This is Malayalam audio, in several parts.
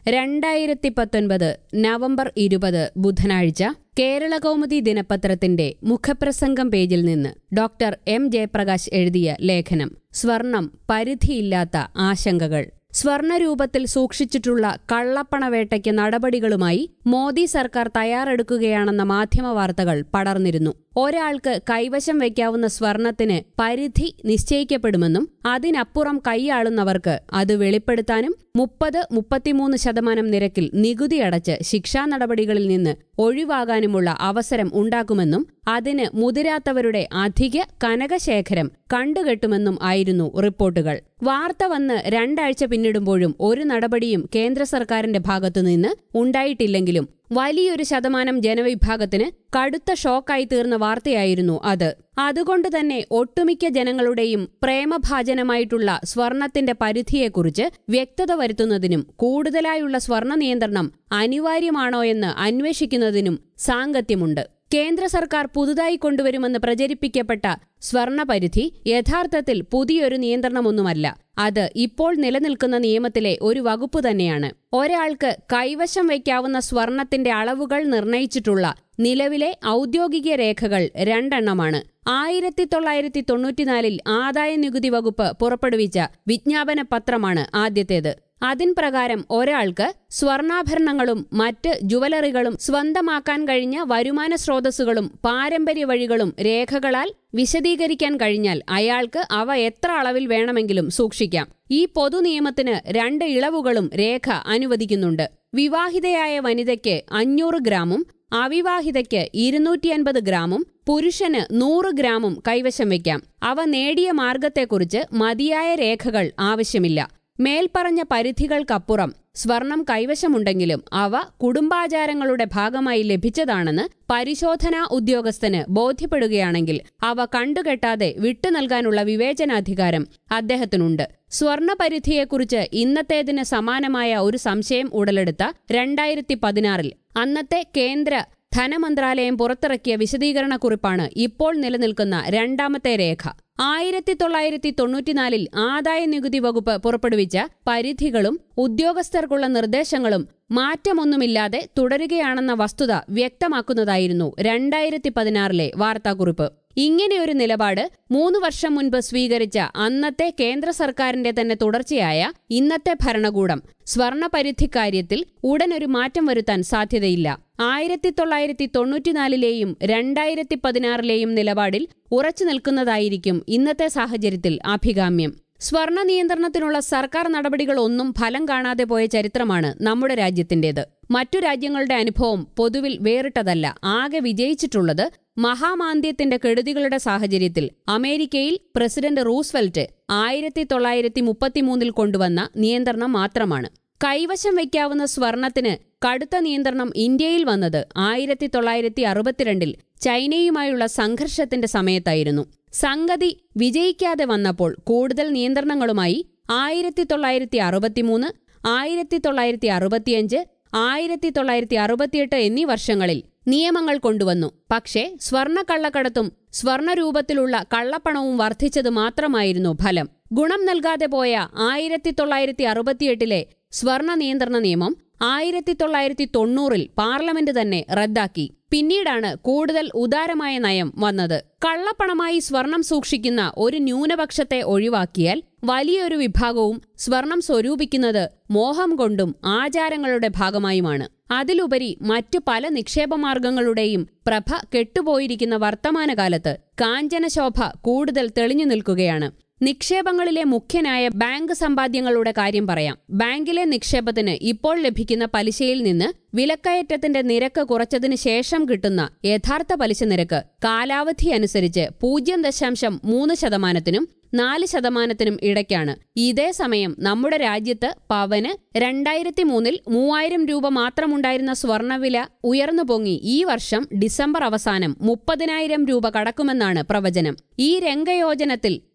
രണ്ടായിരത്തി പത്തൊൻപത് നവംബർ ഇരുപത് ബുധനാഴ്ച കേരളകൗമുദി ദിനപത്രത്തിന്റെ മുഖപ്രസംഗം പേജിൽ നിന്ന് ഡോക്ടർ എം ജയപ്രകാശ് എഴുതിയ ലേഖനം സ്വർണം പരിധിയില്ലാത്ത ആശങ്കകൾ സ്വർണരൂപത്തിൽ സൂക്ഷിച്ചിട്ടുള്ള കള്ളപ്പണവേട്ടയ്ക്ക് നടപടികളുമായി മോദി സർക്കാർ തയ്യാറെടുക്കുകയാണെന്ന മാധ്യമ വാർത്തകൾ പടർന്നിരുന്നു ഒരാൾക്ക് കൈവശം വയ്ക്കാവുന്ന സ്വർണത്തിന് പരിധി നിശ്ചയിക്കപ്പെടുമെന്നും അതിനപ്പുറം കൈയാളുന്നവർക്ക് അത് വെളിപ്പെടുത്താനും മുപ്പത് മുപ്പത്തിമൂന്ന് ശതമാനം നിരക്കിൽ നികുതി അടച്ച് ശിക്ഷാ നടപടികളിൽ നിന്ന് ഒഴിവാകാനുമുള്ള അവസരം ഉണ്ടാക്കുമെന്നും അതിന് മുതിരാത്തവരുടെ അധിക കനകശേഖരം കണ്ടുകെട്ടുമെന്നും ആയിരുന്നു റിപ്പോർട്ടുകൾ വാർത്ത വന്ന് രണ്ടാഴ്ച പിന്നിടുമ്പോഴും ഒരു നടപടിയും കേന്ദ്ര സർക്കാരിന്റെ ഭാഗത്തുനിന്ന് ഉണ്ടായിട്ടില്ലെങ്കിലും വലിയൊരു ശതമാനം ജനവിഭാഗത്തിന് കടുത്ത ഷോക്കായി തീർന്ന വാർത്തയായിരുന്നു അത് അതുകൊണ്ട് തന്നെ ഒട്ടുമിക്ക ജനങ്ങളുടെയും പ്രേമഭാജനമായിട്ടുള്ള സ്വർണത്തിന്റെ പരിധിയെക്കുറിച്ച് വ്യക്തത വരുത്തുന്നതിനും കൂടുതലായുള്ള സ്വർണ നിയന്ത്രണം അനിവാര്യമാണോ എന്ന് അന്വേഷിക്കുന്നതിനും സാങ്കത്യമുണ്ട് കേന്ദ്ര സർക്കാർ പുതുതായി കൊണ്ടുവരുമെന്ന് പ്രചരിപ്പിക്കപ്പെട്ട സ്വർണപരിധി യഥാർത്ഥത്തിൽ പുതിയൊരു നിയന്ത്രണമൊന്നുമല്ല അത് ഇപ്പോൾ നിലനിൽക്കുന്ന നിയമത്തിലെ ഒരു വകുപ്പ് തന്നെയാണ് ഒരാൾക്ക് കൈവശം വയ്ക്കാവുന്ന സ്വർണത്തിന്റെ അളവുകൾ നിർണയിച്ചിട്ടുള്ള നിലവിലെ ഔദ്യോഗിക രേഖകൾ രണ്ടെണ്ണമാണ് ആയിരത്തി തൊള്ളായിരത്തി തൊണ്ണൂറ്റിനാലിൽ ആദായ നികുതി വകുപ്പ് പുറപ്പെടുവിച്ച വിജ്ഞാപന പത്രമാണ് ആദ്യത്തേത് അതിൻ പ്രകാരം ഒരാൾക്ക് സ്വർണ്ണാഭരണങ്ങളും മറ്റ് ജുവലറികളും സ്വന്തമാക്കാൻ കഴിഞ്ഞ വരുമാന സ്രോതസ്സുകളും പാരമ്പര്യ വഴികളും രേഖകളാൽ വിശദീകരിക്കാൻ കഴിഞ്ഞാൽ അയാൾക്ക് അവ എത്ര അളവിൽ വേണമെങ്കിലും സൂക്ഷിക്കാം ഈ പൊതു നിയമത്തിന് രണ്ട് ഇളവുകളും രേഖ അനുവദിക്കുന്നുണ്ട് വിവാഹിതയായ വനിതയ്ക്ക് അഞ്ഞൂറ് ഗ്രാമും അവിവാഹിതയ്ക്ക് ഇരുന്നൂറ്റി അൻപത് ഗ്രാമും പുരുഷന് നൂറ് ഗ്രാമും കൈവശം വയ്ക്കാം അവ നേടിയ മാർഗത്തെക്കുറിച്ച് മതിയായ രേഖകൾ ആവശ്യമില്ല മേൽപ്പറഞ്ഞ പരിധികൾക്കപ്പുറം സ്വർണം കൈവശമുണ്ടെങ്കിലും അവ കുടുംബാചാരങ്ങളുടെ ഭാഗമായി ലഭിച്ചതാണെന്ന് പരിശോധനാ ഉദ്യോഗസ്ഥന് ബോധ്യപ്പെടുകയാണെങ്കിൽ അവ കണ്ടുകെട്ടാതെ വിട്ടുനൽകാനുള്ള വിവേചനാധികാരം അദ്ദേഹത്തിനുണ്ട് സ്വർണ പരിധിയെക്കുറിച്ച് ഇന്നത്തേതിന് സമാനമായ ഒരു സംശയം ഉടലെടുത്ത രണ്ടായിരത്തി പതിനാറിൽ അന്നത്തെ കേന്ദ്ര ധനമന്ത്രാലയം പുറത്തിറക്കിയ വിശദീകരണക്കുറിപ്പാണ് ഇപ്പോൾ നിലനിൽക്കുന്ന രണ്ടാമത്തെ രേഖ ആയിരത്തി തൊള്ളായിരത്തി തൊണ്ണൂറ്റിനാലിൽ ആദായ നികുതി വകുപ്പ് പുറപ്പെടുവിച്ച പരിധികളും ഉദ്യോഗസ്ഥർക്കുള്ള നിർദ്ദേശങ്ങളും മാറ്റമൊന്നുമില്ലാതെ തുടരുകയാണെന്ന വസ്തുത വ്യക്തമാക്കുന്നതായിരുന്നു രണ്ടായിരത്തി പതിനാറിലെ വാർത്താക്കുറിപ്പ് ഇങ്ങനെയൊരു നിലപാട് മൂന്ന് വർഷം മുൻപ് സ്വീകരിച്ച അന്നത്തെ കേന്ദ്ര സർക്കാരിന്റെ തന്നെ തുടർച്ചയായ ഇന്നത്തെ ഭരണകൂടം സ്വർണപരിധി കാര്യത്തിൽ ഉടനൊരു മാറ്റം വരുത്താൻ സാധ്യതയില്ല ആയിരത്തി തൊള്ളായിരത്തി തൊണ്ണൂറ്റിനാലിലെയും രണ്ടായിരത്തി പതിനാറിലെയും നിലപാടിൽ ഉറച്ചു നിൽക്കുന്നതായിരിക്കും ഇന്നത്തെ സാഹചര്യത്തിൽ അഭികാമ്യം സ്വർണ നിയന്ത്രണത്തിനുള്ള സർക്കാർ നടപടികളൊന്നും ഫലം കാണാതെ പോയ ചരിത്രമാണ് നമ്മുടെ രാജ്യത്തിന്റേത് മറ്റു രാജ്യങ്ങളുടെ അനുഭവം പൊതുവിൽ വേറിട്ടതല്ല ആകെ വിജയിച്ചിട്ടുള്ളത് മഹാമാന്ദ്യത്തിന്റെ കെടുതികളുടെ സാഹചര്യത്തിൽ അമേരിക്കയിൽ പ്രസിഡന്റ് റൂസ്വെൽറ്റ് ആയിരത്തി തൊള്ളായിരത്തി മുപ്പത്തിമൂന്നിൽ കൊണ്ടുവന്ന നിയന്ത്രണം മാത്രമാണ് കൈവശം വയ്ക്കാവുന്ന സ്വർണത്തിന് കടുത്ത നിയന്ത്രണം ഇന്ത്യയിൽ വന്നത് ആയിരത്തി തൊള്ളായിരത്തി അറുപത്തിരണ്ടിൽ ചൈനയുമായുള്ള സംഘർഷത്തിന്റെ സമയത്തായിരുന്നു സംഗതി വിജയിക്കാതെ വന്നപ്പോൾ കൂടുതൽ നിയന്ത്രണങ്ങളുമായി ആയിരത്തി തൊള്ളായിരത്തി അറുപത്തിമൂന്ന് ആയിരത്തി തൊള്ളായിരത്തി അറുപത്തിയഞ്ച് ആയിരത്തി തൊള്ളായിരത്തി അറുപത്തിയെട്ട് എന്നീ വർഷങ്ങളിൽ നിയമങ്ങൾ കൊണ്ടുവന്നു പക്ഷേ സ്വർണ്ണക്കള്ളക്കടത്തും സ്വർണരൂപത്തിലുള്ള കള്ളപ്പണവും വർദ്ധിച്ചത് മാത്രമായിരുന്നു ഫലം ഗുണം നൽകാതെ പോയ ആയിരത്തി തൊള്ളായിരത്തി അറുപത്തിയെട്ടിലെ സ്വർണ നിയന്ത്രണ നിയമം ആയിരത്തി തൊള്ളായിരത്തി തൊണ്ണൂറിൽ പാർലമെന്റ് തന്നെ റദ്ദാക്കി പിന്നീടാണ് കൂടുതൽ ഉദാരമായ നയം വന്നത് കള്ളപ്പണമായി സ്വർണം സൂക്ഷിക്കുന്ന ഒരു ന്യൂനപക്ഷത്തെ ഒഴിവാക്കിയാൽ വലിയൊരു വിഭാഗവും സ്വർണം സ്വരൂപിക്കുന്നത് മോഹം കൊണ്ടും ആചാരങ്ങളുടെ ഭാഗമായുമാണ് അതിലുപരി മറ്റു പല നിക്ഷേപമാർഗങ്ങളുടെയും പ്രഭ കെട്ടുപോയിരിക്കുന്ന വർത്തമാനകാലത്ത് കാഞ്ചനശോഭ കൂടുതൽ തെളിഞ്ഞു നിൽക്കുകയാണ് നിക്ഷേപങ്ങളിലെ മുഖ്യനായ ബാങ്ക് സമ്പാദ്യങ്ങളുടെ കാര്യം പറയാം ബാങ്കിലെ നിക്ഷേപത്തിന് ഇപ്പോൾ ലഭിക്കുന്ന പലിശയിൽ നിന്ന് വിലക്കയറ്റത്തിന്റെ നിരക്ക് കുറച്ചതിന് ശേഷം കിട്ടുന്ന യഥാർത്ഥ പലിശ നിരക്ക് കാലാവധി അനുസരിച്ച് പൂജ്യം ദശാംശം മൂന്ന് ശതമാനത്തിനും നാല് ശതമാനത്തിനും ഇടയ്ക്കാണ് ഇതേ സമയം നമ്മുടെ രാജ്യത്ത് പവന് രണ്ടായിരത്തി മൂന്നിൽ മൂവായിരം രൂപ മാത്രമുണ്ടായിരുന്ന സ്വർണവില ഉയർന്നു പൊങ്ങി ഈ വർഷം ഡിസംബർ അവസാനം മുപ്പതിനായിരം രൂപ കടക്കുമെന്നാണ് പ്രവചനം ഈ രംഗയോജനത്തിൽ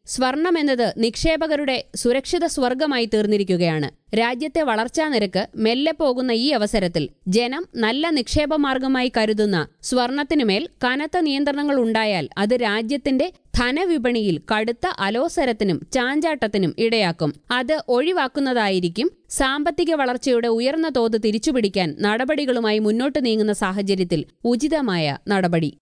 സ്വർണം എന്നത് നിക്ഷേപകരുടെ സുരക്ഷിത സ്വർഗമായി തീർന്നിരിക്കുകയാണ് രാജ്യത്തെ വളർച്ചാ നിരക്ക് മെല്ലെ പോകുന്ന ഈ അവസരത്തിൽ ജനം നല്ല നിക്ഷേപ മാർഗമായി കരുതുന്ന സ്വർണത്തിനുമേൽ കനത്ത നിയന്ത്രണങ്ങൾ ഉണ്ടായാൽ അത് രാജ്യത്തിന്റെ ധനവിപണിയിൽ കടുത്ത അലോസരത്തിനും ചാഞ്ചാട്ടത്തിനും ഇടയാക്കും അത് ഒഴിവാക്കുന്നതായിരിക്കും സാമ്പത്തിക വളർച്ചയുടെ ഉയർന്ന തോത് തിരിച്ചുപിടിക്കാൻ നടപടികളുമായി മുന്നോട്ട് നീങ്ങുന്ന സാഹചര്യത്തിൽ ഉചിതമായ നടപടി